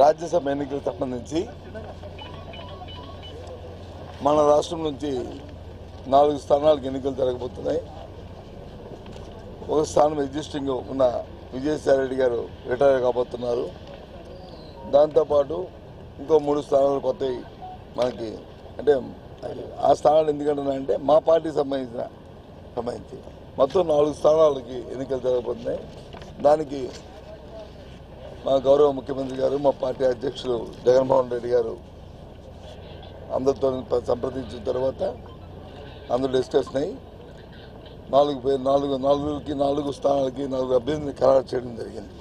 రాజ్యసభ ఎన్నికలకు సంబంధించి మన రాష్ట్రం నుంచి నాలుగు స్థానాలకు ఎన్నికలు జరగబోతున్నాయి ఒక స్థానం ఎగ్జిస్టింగ్ ఉన్న విజయసాయి రెడ్డి గారు రిటైర్ కాబోతున్నారు దాంతోపాటు ఇంకో మూడు స్థానాలు కొత్తవి మనకి అంటే ఆ స్థానాలు ఎందుకంటున్నాయంటే మా పార్టీ సంబంధించిన సంబంధించి మొత్తం నాలుగు స్థానాలకి ఎన్నికలు జరగబోతున్నాయి దానికి మా గౌరవ ముఖ్యమంత్రి గారు మా పార్టీ అధ్యక్షులు జగన్మోహన్ రెడ్డి గారు అందరితో ప- సంప్రదించిన తర్వాత అందరూ డిస్కషన్ అయ్యి నాలుగు పేరు నాలుగు నాలుగుకి నాలుగు స్థానాలకి నాలుగు అభ్యర్థిని ఖరారు చేయడం జరిగింది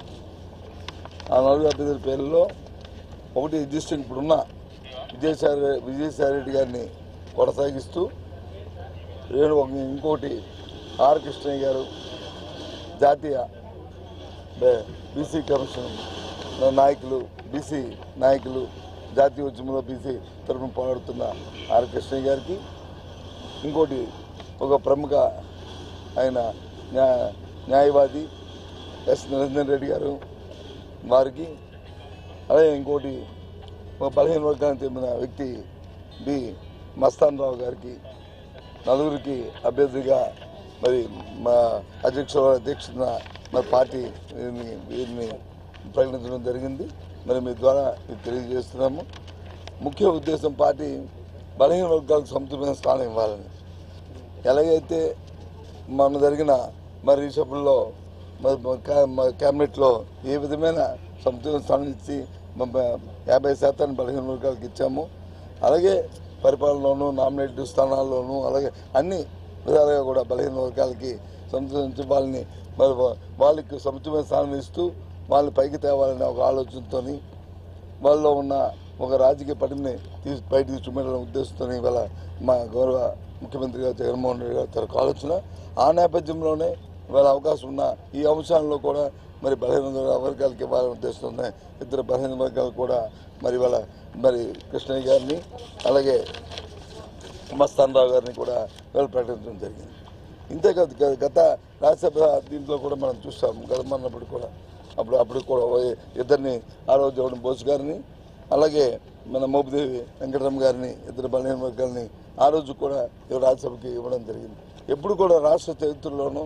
ఆ నాలుగు అభ్యర్థుల పేర్లలో ఒకటి ఎగ్జిస్టింగ్ ఇప్పుడున్న విజయసాయి విజయసాయి రెడ్డి గారిని కొనసాగిస్తూ రేణు ఒక- ఇంకోటి ఆర్ కృష్ణయ్య గారు జాతీయ బే- బీసీ కమిషన్ నాయకులు బీసీ నాయకులు జాతీయ ఉద్యమంలో బీసీ తరఫున పోరాడుతున్న ఆర్ కృష్ణయ్య గారికి ఇంకోటి ఒక ప్రముఖ ఆయన న్యా- న్యాయవాది ఎస్ నిరంజన్ రెడ్డి గారు వారికి అలాగే ఇంకోటి ఒక బలహీన వర్గానికి చెందిన వ్యక్తి బి మస్తాన్ రావు గారికి నలుగురికి అభ్యర్థిగా మరి మా అధ్యక్షుల అధ్యక్షున మా పార్టీ వీరిని వీరిని ప్రకటించడం జరిగింది మరి మీ ద్వారా ఇది తెలియజేస్తున్నాము ముఖ్య ఉద్దేశం పార్టీ బలహీన వర్గాలకు సముచితమైన స్థానం ఇవ్వాలని ఎలాగైతే మొన్న జరిగిన మరి రీషఫుల్లో మరి మా కా- మా క్యాబినెట్లో ఏ విధమైన సముచితమైన స్థానం ఇచ్చి మ- మ- యాభై శాతాన్ని బలహీన వర్గాలకు ఇచ్చాము అలాగే పరిపాలనలోను నామినేటివ్ స్థానాల్లోనూ అలాగే అన్ని విధాలుగా కూడా బలహీన వర్గాలకి సముచిత వాళ్ళని మరి వా- వాళ్ళకి సముచితమైన స్థానం ఇస్తూ వాళ్ళని పైకి తేవాలనే ఒక ఆలోచనతోని వాళ్ళలో ఉన్న ఒక రాజకీయ పటిని తీసి బయటికి చూపెట్టాలనే ఉద్దేశంతో ఇవాళ మా గౌరవ ముఖ్యమంత్రి గారు జగన్మోహన్ రెడ్డి గారు తనకు ఆలోచన ఆ నేపథ్యంలోనే ఇవాళ అవకాశం ఉన్న ఈ అంశాల్లో కూడా మరి బలహీన వర్గాలకి ఇవ్వాలనే ఉద్దేశంతో ఇద్దరు బలహీన వర్గాలు కూడా మరి ఇవాళ మరి కృష్ణయ్య గారిని అలాగే మస్తాన్ రావు గారిని కూడా ఇవాళ ప్రకటించడం జరిగింది ఇంతేకాదు గ- గత రాజ్యసభ దీంట్లో కూడా మనం చూస్తాము గత మొన్నప్పుడు కూడా అప్పుడు అప్పుడు కూడా ఓ ఇద్దరిని ఆరోగ్య బోస్ గారిని అలాగే మన మోపిదేవి వెంకటరమ్మ గారిని ఇద్దరు బలహీన వర్గాల్ని ఆ రోజు కూడా ఈ రాజ్యసభకి ఇవ్వడం జరిగింది ఎప్పుడు కూడా రాష్ట్ర చరిత్రలోనూ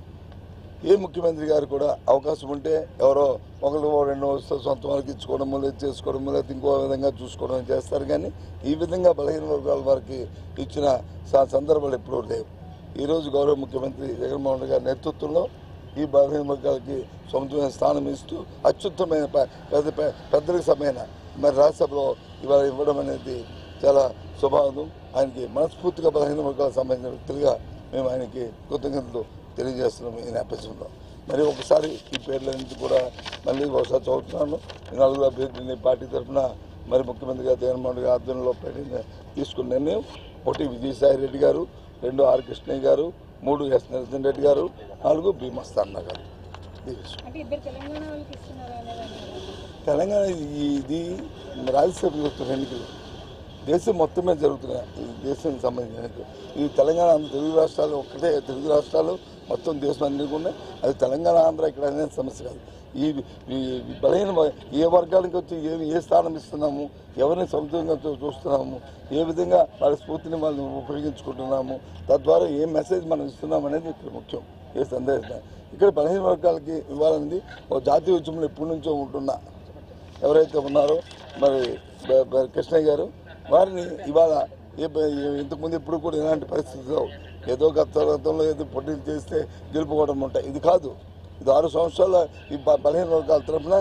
ఏ ముఖ్యమంత్రి గారు కూడా అవకాశం ఉంటే ఎవరో ఒకరు రెండు వస్తే సొంత వాళ్ళకి ఇచ్చుకోవడము లేదు చేసుకోవడము లేదా ఇంకో విధంగా చూసుకోవడం చేస్తారు కానీ ఈ విధంగా బలహీన వర్గాల వారికి ఇచ్చిన స- సందర్భాలు ఎప్పుడూ లేవు ఈరోజు గౌరవ ముఖ్యమంత్రి జగన్మోహన్ రెడ్డి గారి నేతృత్వంలో ఈ బలహీన వర్గాలకి సొంతమైన స్థానం ఇస్తూ అత్యుత్తమైన ప- పెద్ద పె- పెద్దలకు సమైన మరి రాజ్యసభలో ఇవాళ ఇవ్వడం అనేది చాలా శుభావం ఆయనకి మనస్ఫూర్తిగా బలహీన వర్గాలకు సంబంధించిన వ్యక్తులుగా మేము ఆయనకి కృతజ్ఞతలు తెలియజేస్తున్నాము ఈ నేపథ్యంలో మరి ఒకసారి ఈ పేర్లన్నింటి కూడా మళ్ళీ ఒకసారి చదువుతున్నాను ఈ నలుగురు అభ్యర్థిని పార్టీ తరఫున మరి ముఖ్యమంత్రి గారు జగన్మోహన్ రెడ్డి గారి ఆధ్వర్యంలో ప్రకటన తీసుకున్న నిర్ణయం ఒకటి విజయసాయి రెడ్డి గారు రెండు ఆర్ కృష్ణయ్య గారు మూడు ఎస్ నిరంజన్ రెడ్డి గారు నాలుగు భీమస్తాన్న గారు ఇది విషయం. అంటే ఇద్దరు తెలంగాణ వాళ్ళకి ఇస్తున్నారా అనేదాన్ని తెలంగాణ ఈ- ఇది రాజ్యసభ జరుగుతున్న ఎన్నికలు దేశం మొత్తమే జరుగుతున్నాయి ఈ దేశానికి సంబంధించిన ఎన్నికలు ఈ తెలంగాణ ఆంధ్ర తెలుగు రాష్ట్రాలు ఒక్కటే తెలుగు రాష్ట్రాలు మొత్తం దేశం అన్ని ఉన్నాయి అది తెలంగాణ ఆంధ్ర ఇక్కడ అనేది సమస్య కాదు ఈ ఈ బలహీన వ- ఏ వర్గానికి వచ్చి ఏ ఏ స్థానం ఇస్తున్నాము ఎవరిని సముద్రంగా చూ- చూస్తున్నాము ఏ విధంగా వాళ్ళ స్ఫూర్తిని వాళ్ళు ఉపయోగించుకుంటున్నాము తద్వారా ఏ మెసేజ్ మనం ఇస్తున్నాం అనేది ఇక్కడ ముఖ్యం ఏ సందేశం లేదు. ఇక్కడ బలహీన వర్గాలకి ఇవ్వాలనేది ఒక జాతీయ ఉద్యమంలో ఎప్పటి నుంచో ఉంటున్నా ఎవరైతే ఉన్నారో మరి బ- బ- కృష్ణయ్య గారు వారిని ఇవాళ ఏ బ- ఏ- ఇంతకుముందు ఎప్పుడు కూడా ఇలాంటి పరిస్థితుల్లో ఏదో గత గతంలో ఏదో పోటీలు చేస్తే గెలుపుకోవడం ఉంటాయి ఇది కాదు ఇది ఆరు సంవత్సరాల ఈ బ- బలహీన వర్గాల తరఫున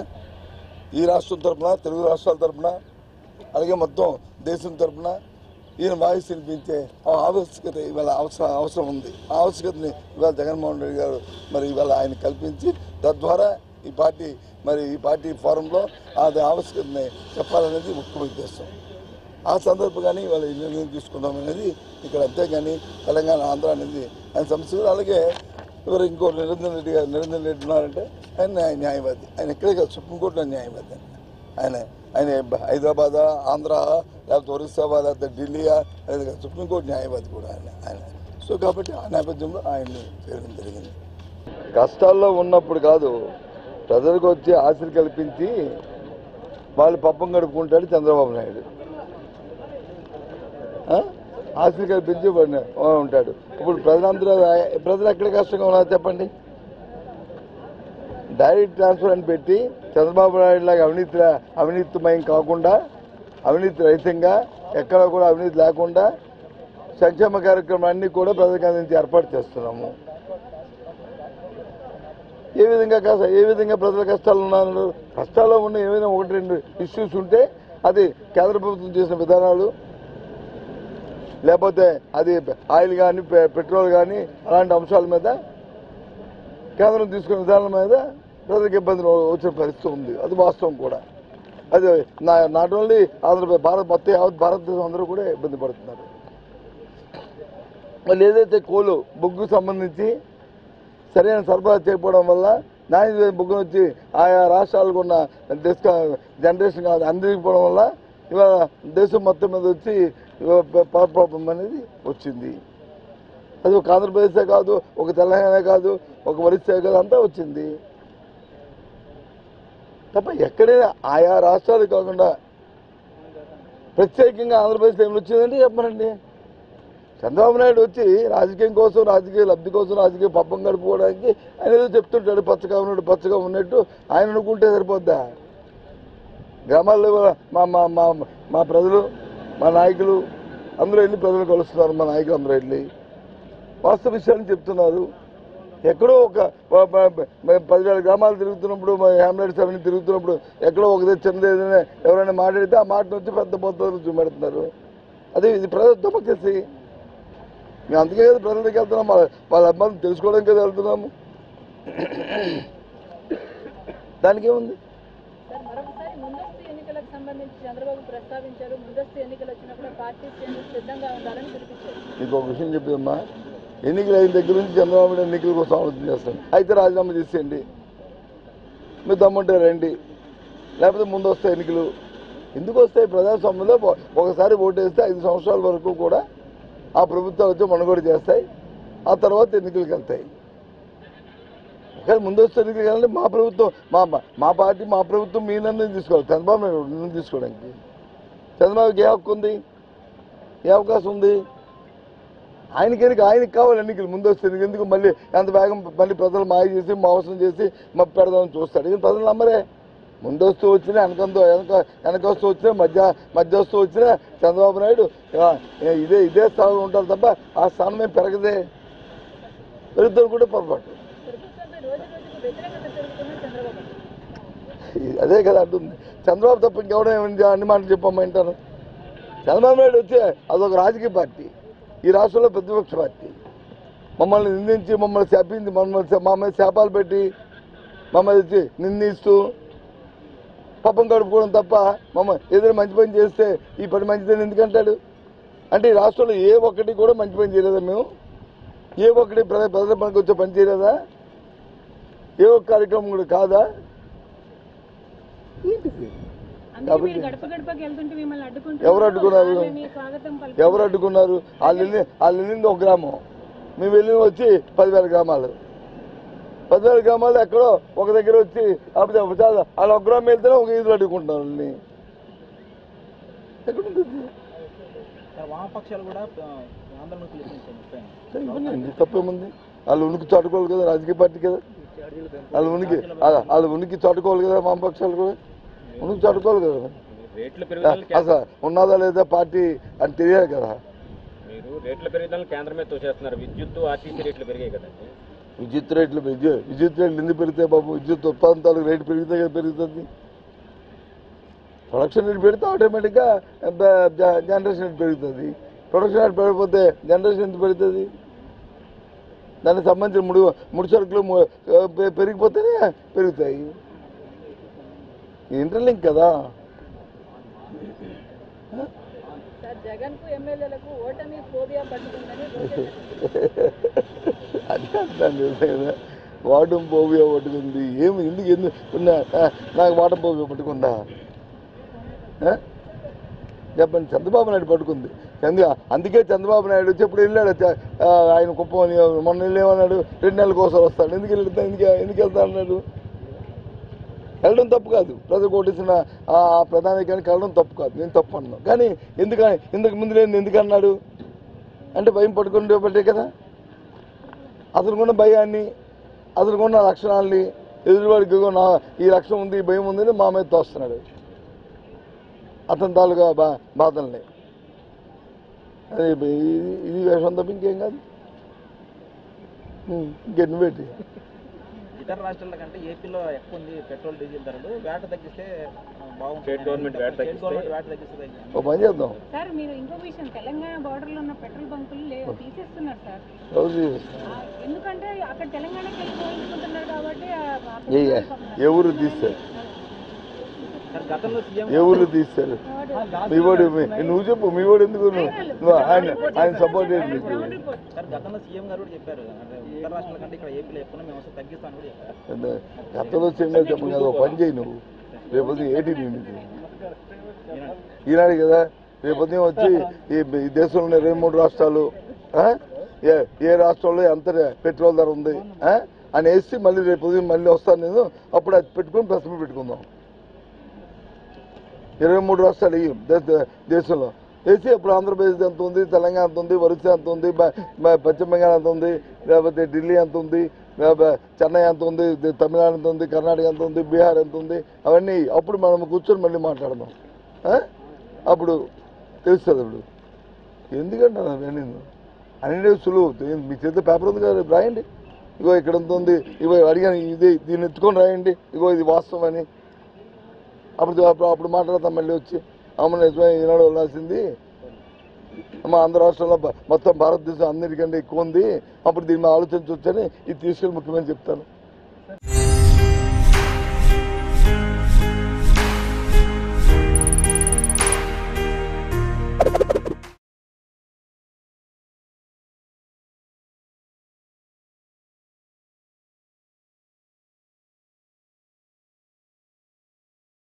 ఈ రాష్ట్రం తరఫున తెలుగు రాష్ట్రాల తరఫున అలాగే మొత్తం దేశం తరఫున ఈయన వాయిస్ వినిపించే ఆ ఆవశ్యకత ఇవాళ అవసరం అవసరం ఉంది ఆ ఆవశ్యకతని ఇవాళ జగన్మోహన్ రెడ్డి గారు మరి ఇవాళ ఆయన కల్పించి తద్వారా ఈ పార్టీ మరి ఈ పార్టీ ఫోరంలో అది ఆవశ్యకతని చెప్పాలనేది ముఖ్య ఉద్దేశం ఆ సందర్భంగానే ఇవాళ ఈ నిర్ణయం తీసుకున్నాం అనేది ఇక్కడ అంతేగాని తెలంగాణ ఆంధ్ర అనేది ఆయన సమస్య కాదు. అలాగే ఎవరు ఇంకో నిరంజన్ రెడ్డి గారు నిరంజన్ రెడ్డి ఉన్నారంటే ఆయన న్యాయ న్యాయవాది ఆయన ఇక్కడే కాదు సుప్రీంకోర్టులో న్యాయవాది ఆయన ఆయన హైదరాబాద్ ఆంధ్ర లేకపోతే ఒరిస్సావా లేకపోతే ఢిల్లీయా అనేది కాదు సుప్రీంకోర్టు న్యాయవాది కూడా ఆయన ఆయన సో కాబట్టి ఆ నేపథ్యంలో ఆయన్ని చేయడం జరిగింది కష్టాల్లో ఉన్నప్పుడు కాదు ప్రజలకు వచ్చి ఆశలు కల్పించి వాళ్ళు పప్పం గడుపుకుంటాడు చంద్రబాబు నాయుడు ఆ? ఆస్తిగా పెంచి పడిన- ఉంటాడు ఇప్పుడు ప్రజలందరూ ప్రజలు ఎక్కడ కష్టంగా ఉన్నారు చెప్పండి డైరెక్ట్ ట్రాన్స్ఫర్ అని పెట్టి చంద్రబాబు నాయుడు లాగా అవినీతి అవినీతిమయం కాకుండా అవినీతి రహితంగా ఎక్కడ కూడా అవినీతి లేకుండా సంక్షేమ కార్యక్రమాలన్నీ కూడా ప్రజలకు అందించి ఏర్పాటు చేస్తున్నాము ఏ విధంగా కష్ట ఏ విధంగా ప్రజల కష్టాలు ఉన్నారు కష్టాల్లో ఉన్న ఏమైనా ఒకటి రెండు ఇష్యూస్ ఉంటే అది కేంద్ర ప్రభుత్వం చేసిన విధానాలు లేకపోతే అది ఆయిల్ కానీ పెట్రోల్ కానీ అలాంటి అంశాల మీద కేంద్రం తీసుకున్న విధానం మీద ప్రజలకు ఇబ్బందులు వచ్చిన పరిస్థితి ఉంది అది వాస్తవం కూడా అది నా- నాట్ ఓన్లీ ఆంధ్రప్రదేశ్ భారత్ మొత్తం యావత్ భారతదేశం అందరూ కూడా ఇబ్బంది పడుతున్నారు మళ్ళీ ఏదైతే కోలు బొగ్గు సంబంధించి సరైన సరఫరా చేయకపోవడం వల్ల నాణ్యత బొగ్గు వచ్చి ఆయా రాష్ట్రాలకు ఉన్న డిస్క జనరేషన్ కాదు అందించకపోవడం వల్ల ఇవాళ దేశం మొత్తం మీద వచ్చి పవర్ ప్రాబ్లం అనేది వచ్చింది అది ఒక ఆంధ్రప్రదేశే కాదు ఒక తెలంగాణ కాదు ఒక ఒరిస్సా కాదు అంతా వచ్చింది తప్ప ఎక్కడైనా ఆయా రాష్ట్రాలు కాకుండా ప్రత్యేకంగా ఆంధ్రప్రదేశ్ ఏమి వచ్చిందంటే చెప్పనండి చంద్రబాబు నాయుడు వచ్చి రాజకీయం కోసం రాజకీయ లబ్ధి కోసం రాజకీయ పబ్బం గడుపుకోవడానికి ఆయన ఏదో చెప్తుంటాడు పచ్చగా ఉన్నాడు పచ్చగా ఉన్నట్టు ఆయన అనుకుంటే సరిపోద్దా గ్రామాల్లో మా మా మా మా ప్రజలు మా నాయకులు అందరూ వెళ్ళి ప్రజలు కలుస్తున్నారు మా నాయకులు అందరూ వెళ్ళి వాస్తవ విషయాన్ని చెప్తున్నారు ఎక్కడో ఒక ప- ప- ప- పదివేల గ్రామాలు తిరుగుతున్నప్పుడు మా హ్యామ్లెట్స్ అవన్నీ తిరుగుతున్నప్పుడు ఎక్కడో ఒకదే చిన్నది ఏదైనా ఎవరైనా మాట్లాడితే ఆ మాట వచ్చి పెద్ద పొద్దు చూపెడుతున్నారు అదే ఇది ప్రజల డెమోక్రసీ మేము అందుకే కదా ప్రజల దగ్గరికి వెళ్తున్నాం వాళ్ళ వాళ్ళ అబ్బాయిని తెలుసుకోవడానికి కదా వెళ్తున్నాము దానికి ఏముంది సార్ మరొకసారి ముందస్తు ఎన్నికలకు సంబంధించి చంద్రబాబు ప్రస్తావించారు ముందస్తు ఎన్నికలు వచ్చినప్పుడు పార్టీ శ్రేణులు సిద్ధంగా ఉండాలని పిలిపించారు మీకు ఒక విషయం చెప్పేదమ్మా ఎన్నికలు అయిన దగ్గర నుంచి చంద్రబాబు నాయుడు ఎన్నికల కోసం ఆలోచన చేస్తాను అయితే రాజీనామా చేసేయండి మీరు దమ్ముంటే రండి లేకపోతే ముందు వస్తాయి ఎన్నికలు ఎందుకు వస్తాయి ప్రజాస్వామ్యంలో ఒక- ఒకసారి ఓటేస్తే ఐదు సంవత్సరాల వరకు కూడా ఆ ప్రభుత్వాలు వచ్చి మనుగోడు చేస్తాయి ఆ తర్వాత ఎన్నికలకు వెళ్తాయి కానీ ముందస్తు ఎన్నికలు వెళ్ళాలంటే మా ప్రభుత్వం మా మా- మా పార్టీ మా ప్రభుత్వం మీ నిర్ణయం తీసుకోవాలి చంద్రబాబు నాయుడు నిర్ణయం తీసుకోవడానికి చంద్రబాబుకి ఏ హక్కు ఉంది ఏ అవకాశం ఉంది ఆయనకి ఎన్నిక ఆయనకి కావాలి ఎన్నికలు ముందు వస్తే ఎన్నికలు ఎందుకు మళ్ళీ ఎంత వేగం మళ్ళీ ప్రజలు మాయ చేసి మోసం చేసి మప్పి పెడదామని చూస్తాడు ఇది ప్రజలు నమ్మరే ముందస్తూ వచ్చినా వెనకంతో వెనక వెనకొస్తూ వచ్చినా మధ్య మధ్యస్తూ వచ్చినా చంద్రబాబు నాయుడు ఆ, ఇదే ఇదే స్థానంలో ఉంటారు తప్ప ఆ స్థానం ఏం పెరగదే పెరుగుతారు కూడా పొరపాటు ప్రభుత్వంపై రోజు రోజుకు వ్యతిరేకత పెరుగుతున్న చంద్రబాబు అదే కదా అంటుంది చంద్రబాబు తప్ప ఇంకెవడో ఏమని అన్ని మాటలు చెప్పమంటాను చంద్రబాబు నాయుడు వచ్చే అదొక రాజకీయ పార్టీ ఈ రాష్ట్రంలో ప్రతిపక్ష పార్టీ మమ్మల్ని నిందించి మమ్మల్ని శాపించి మమ్మల్ని శా- మా మీద శాపాలు పెట్టి మమ్మల్ని వచ్చి నిందిస్తూ పాపం గడుపుకోవడం తప్ప మమ్మ ఏదైనా మంచి పని చేస్తే ఈ పని మంచిదని ఎందుకంటాడు అంటే ఈ రాష్ట్రంలో ఏ ఒక్కటి కూడా మంచి పని చేయలేదా మేము ఏ ఒక్కటి ప్రజల ప్రజల పనికి వచ్చే పని చేయలేదా ఏ ఒక్క కార్యక్రమం కూడా కాదా ఏంటిది అందుకే కాబట్టి- మీరు గడప గడపకి వెళ్తుంటే మిమ్మల్ని అడ్డుకుంటున్నారు ఎవరు అడ్డుకున్నారు? వాళ్ళని స్వాగతం పలికి ఎవరు అడ్డుకున్నారు వాళ్ళు వెళ్ళి వాళ్ళు వెళ్ళింది ఒక గ్రామం మేము వెళ్ళింది వచ్చి పదివేల గ్రామాలు పదివేల గ్రామాలు ఎక్కడో ఒక దగ్గర వచ్చి అప్పుడు చాలా వాళ్ళు ఒక గ్రామం వెళ్తేనే ఒక ఈదులు అడ్డుకుంటున్నారు వాళ్ళని ఎక్కడ ఉంటుంది సార్ వామపక్షాలు కూడా ఆ, ఆందోళన పిలిపించాయి ముప్పై ఇవ్వనండి తప్పేముంది వాళ్ళు ఉనికి చాటుకోవాలి కదా రాజకీయ పార్టీ కదా వాళ్ళు ఉనికి వాళ్ళ- వాళ్ళ ఉనికి చాటుకోవాలి కదా వామపక్షాలు కూడా ఉనికి చాటుకోవాలి కదా రేట్ల పెరుగుదల అసలు ఉన్నదా లేదా పార్టీ అని తెలియాలి కదా మీరు రేట్ల పెరుగుదల కేంద్రమే తోసేస్తున్నారు విద్యుత్ ఆర్టీసీ రేట్లు పెరిగాయి కదండి విద్యుత్ రేట్లు విద్యు- విద్యుత్ రేట్లు ఎందుకు పెరిగితే బాబు విద్యుత్ ఉత్పాదన తాలూకు రేటు పెరిగితే కదా పెరుగుతుంది ప్రొడక్షన్ రేట్ పెడితే ఆటోమేటిక్గా బ- జ- జనరేషన్ రేట్ పెరుగుతుంది ప్రొడక్షన్ రేట్ పెరిగిపోతే జనరేషన్ ఎంత పెరుగుతుంది దానికి సంబంధించిన ముడి ముడి సరుకులు ము- పె- పెరిగిపోతేనే పెరుగుతాయి ఇంటర్లింక్ కదా సార్ జగన్ కు ఎమ్మెల్యేలకు ఓటమి ఫోబియా పట్టుకుందని రోజు అది అంటాను తెలుసా కదా వాటం పోవియా పట్టుకుంది ఏమి ఎందుకు ఎందుకు ఉన్నా ఆ, నాకు వాటం పోవియా పట్టుకుందా ఆ? చెప్పండి చంద్రబాబు నాయుడు పట్టుకుంది చంద్ర అందుకే చంద్రబాబు నాయుడు వచ్చి ఎప్పుడు వెళ్ళాడు చ- ఆ, ఆయన కుప్పం అని మొన్న వెళ్ళి ఏమన్నాడు రెండు నెలల కోసం వస్తాడు ఎందుకు వెళ్తా ఎందుకు ఎందుకు వెళ్తా అన్నాడు వెళ్ళడం తప్పు కాదు ప్రజలు ఓటేసిన ఆ ప్రధాని కానీ వెళ్ళడం తప్పు కాదు నేను తప్పు అన్నాను కానీ ఎందుకు ఇంతకు ముందు నేను ఎందుకు అన్నాడు అంటే భయం పట్టుకుని బట్టే కదా అతను కూడా భయాన్ని అతను కూడా లక్షణాలని ఎదురువాడికి ఇదిగో నా ఈ లక్షణం ఉంది ఈ భయం ఉంది అని మా మీద తోస్తున్నాడు అతని తాలూకా బా బాధల్ని అది ఇది ఇది వేషం తప్ప ఇంకేం కాదు ఉం, ఇంకెన్ని పెట్టి ఇతర రాష్ట్రాల కంటే ఏపీలో ఎక్కువ ఉంది పెట్రోల్ డీజిల్ ధరలు వేట తగ్గిస్తే ఆ, బాగుంటుంది స్టేట్ గవర్నమెంట్ వేట స్టేట్ తగ్గిస్తే- గవర్నమెంట్ వేట తగ్గిస్తుంది ఓ పని చేద్దాం సార్ మీరు ఇంకో విషయం తెలంగాణ బార్డర్లో ఉన్న పెట్రోల్ బంకులు లేవు తీసేస్తున్నారు సార్ రోజు ఆ, ఎందుకంటే అక్కడ తెలంగాణకి వెళ్ళి పోయించుకుంటున్నారు కాబట్టి ఆ- ఆ ఏ పెట్రోల్ పంపులు- ఏ ఊరు తీస్తారు సార్ గతంలో సీఎం ఏ ఊరు తీస్తారు మీ వాడు మీ- నువ్వు చెప్పు మీ వాడు ఎందుకు నువ్వు నువ్వు ఆయన ఆయన సపోర్ట్ చేయండి గ్రౌండ్ రిపోర్ట్ సార్ గతంలో సీఎం గారు కూడా చెప్పారు అంటే ఇతర రాష్ట్రాల కంటే ఇక్కడ ఏపీలో ఎక్కువ మేము వస్తే తగ్గిస్తామని కూడా చెప్పారు గతంలో చేయమని చెప్పను కదా ఓ పని చేయి నువ్వు రేపొద్దు ఏటీ నీకు ఈనాడు కదా రేపొద్దు వచ్చి ఈ ఈ దేశంలో ఉన్న ఇరవై మూడు రాష్ట్రాలు ఆ? ఏ ఏ రాష్ట్రంలో ఎంత పెట్రోల్ ధర ఉంది ఆ? అని వేసి మళ్ళీ రేపు ఉదయం మళ్ళీ వస్తాను నేను అప్పుడు అది పెట్టుకుని ప్రెస్ మీట్ పెట్టుకుందాం ఇరవై మూడు రాష్ట్రాలు ఇవి దేశ- దేశంలో వేసి అప్పుడు ఆంధ్రప్రదేశ్ ఎంత ఉంది తెలంగాణ ఎంత ఉంది ఒరిస్సా ఎంత ఉంది బ- బ- పశ్చిమ బెంగాల్ ఎంత ఉంది లేకపోతే ఢిల్లీ ఎంత ఉంది లేకపోతే చెన్నై ఎంత ఉంది ది- తమిళనాడు ఎంత ఉంది కర్ణాటక ఎంత ఉంది బీహార్ ఎంత ఉంది అవన్నీ అప్పుడు మనం కూర్చొని మళ్ళీ మాట్లాడదాం ఆ? అప్పుడు తెలుస్తుంది అప్పుడు ఎందుకంటే నేను అన్ని సులువు మీ చేత పేపర్ ఉంది కదా రేపు రాయండి ఇగో ఇక్కడ ఎంత ఉంది ఇగో అడిగాను ఇది దీన్ని ఎత్తుకొని రాయండి ఇగో ఇది వాస్తవం అని అప్పుడు అప్పుడు అప్పుడు మాట్లాడతాం మళ్ళీ వచ్చి అమ్మ నిజమే ఈనాడు వెళ్ళాల్సింది అమ్మ ఆంధ్ర రాష్ట్రంలో బ- మొత్తం భారతదేశం అందరికంటే ఎక్కువ ఉంది అప్పుడు దీన్ని ఆలోచించవచ్చని ఇది తీసుకెళ్ళి ముఖ్యమని చెప్తాను